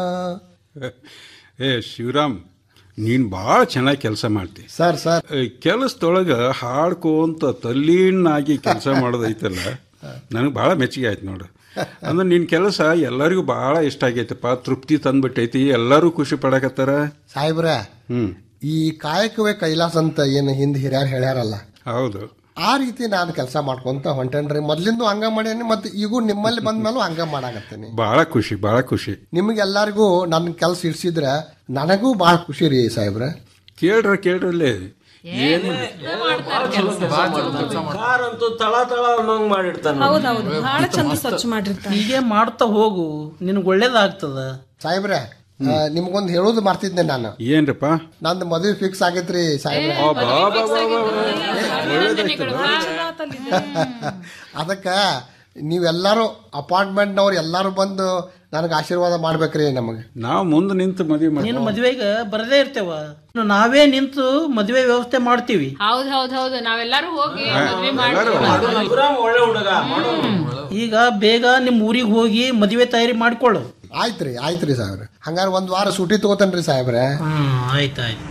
ಏ ಶಿವರಾಮ್ ನೀನು ಭಾಳ ಚೆನ್ನಾಗಿ ಕೆಲಸ ಮಾಡ್ತಿ ಸರ್ ಸರ್ ಕೆಲಸದೊಳಗೆ ಹಾಡ್ಕೊಂತ ತಲ್ಲೀನಾಗಿ ಕೆಲಸ ಮಾಡೋದೈತಲ್ಲ ನನಗೆ ಭಾಳ ಮೆಚ್ಚುಗೆ ಆಯ್ತು ನೋಡು ಅಂದ್ರೆ ನಿನ್ನ ಕೆಲಸ ಎಲ್ಲರಿಗೂ ಭಾಳ ಇಷ್ಟ ಆಗೈತಪ್ಪ ತೃಪ್ತಿ ತಂದ್ಬಿಟ್ಟೈತಿ ಎಲ್ಲರೂ ಖುಷಿ ಪಡಕತ್ತಾರ ಸಾಹೇಬ್ರ ಹ್ಞೂ ಈ ಕಾಯಕವೇ ಕೈಲಾಸ ಅಂತ ಏನು ಹಿಂದೆ ಹಿರಿಯರು ಹೇಳ್ಯಾರಲ್ಲ ಹೌದು ಆ ರೀತಿ ನಾನು ಕೆಲಸ ಮಾಡ್ಕೊಂತ ಹೊಂಟೇನ್ರಿ ಮೊದ್ಲಿಂದು ಹಂಗ ಮಾಡೇನಿ ಮತ್ತೆ ಈಗೂ ನಿಮ್ಮಲ್ಲಿ ಬಂದ್ಮೇಲೂ ಹಂಗ ಮಾಡಾಕತ್ತೀನಿ ಭಾಳ ಖುಷಿ ಭಾಳ ಖುಷಿ ನಿಮ್ಗೆಲ್ಲರಿಗೂ ನನ್ನ ಕೆಲಸ ಇಡ್ಸಿದ್ರೆ ನನಗೂ ಭಾಳ ಖುಷಿ ರೀ ಸಾಹೇಬ್ರ ಕೇಳ್ರ ಕೇಳ್ರಲ್ಲೇ ಏನು ಕಾರಂತೂ ತಳ ತಳ ಅನ್ನೋಂಗ್ ಮಾಡಿರ್ತಾನ ಹೌದೌದು ಬಹಳ ಚಂದ ಸ್ವಚ್ಛ ಮಾಡಿರ್ತಾರೆ ಹೀಗೆ ಮಾಡ್ತಾ ಹೋಗು ನಿನಗೆ ಒಳ್ಳೇದಾಗ್ತದ ಸಾಹೇಬ್ರೆ ಆ, ನಿಮ್ಗೊಂದು ಹೇಳೋದು ಮಾಡ್ತಿದ್ದೆ ನಾನು ಏನ್ರಪ್ಪ ನಂದು ಮದುವೆ ಫಿಕ್ಸ್ ಆಗೈತ್ರಿ ಸಾಹೇಬ್ರೆ ಆ, ಬಾ ಬಾ ಬಾ ಬಾ ಬಾ. ಒಳ್ಳೇದಾಯ್ತಲ್ಲ ಅದಕ್ಕ ನೀವೆಲ್ಲರೂ ಅಪಾರ್ಟ್ಮೆಂಟ್ನವ್ರು ಎಲ್ಲರೂ ಬಂದು ನನಗೆ ಆಶೀರ್ವಾದ ಮಾಡ್ಬೇಕ್ರಿ ನಮಗೆ ನಾವು ಮುಂದೆ ನಿಂತು ಮದುವೆ ಮಾಡಿ ನೀನು ಮದುವೆಗೆ ಬರದೇ ಇರ್ತೇವ ಇನ್ನು ನಾವೇ ನಿಂತು ಮದುವೆ ವ್ಯವಸ್ಥೆ ಮಾಡ್ತೀವಿ ಹೌದ್ ಹೌದ್ ಹೌದು ನಾವೆಲ್ಲರೂ ಹೋಗಿ ಮದ್ವೆ ಒಳ್ಳೆ ಹುಡುಗ ಈಗ ಬೇಗ ನಿಮ್ಮ ಊರಿಗೆ ಹೋಗಿ ಮದುವೆ ತಯಾರಿ ಮಾಡ್ಕೊಳ್ಳು ಆಯ್ತ್ರಿ ಆಯ್ತ್ರಿ ಸಾಹೇಬ್ರೆ ಹಂಗಾರೆ ಒಂದ್ ವಾರ ಸೂಟಿ ತಗೋತೇನ್ರಿ ಸಾಹೇಬ್ರೆ ಹ್ಮ್ ಆಯ್ತಾಯ್ತು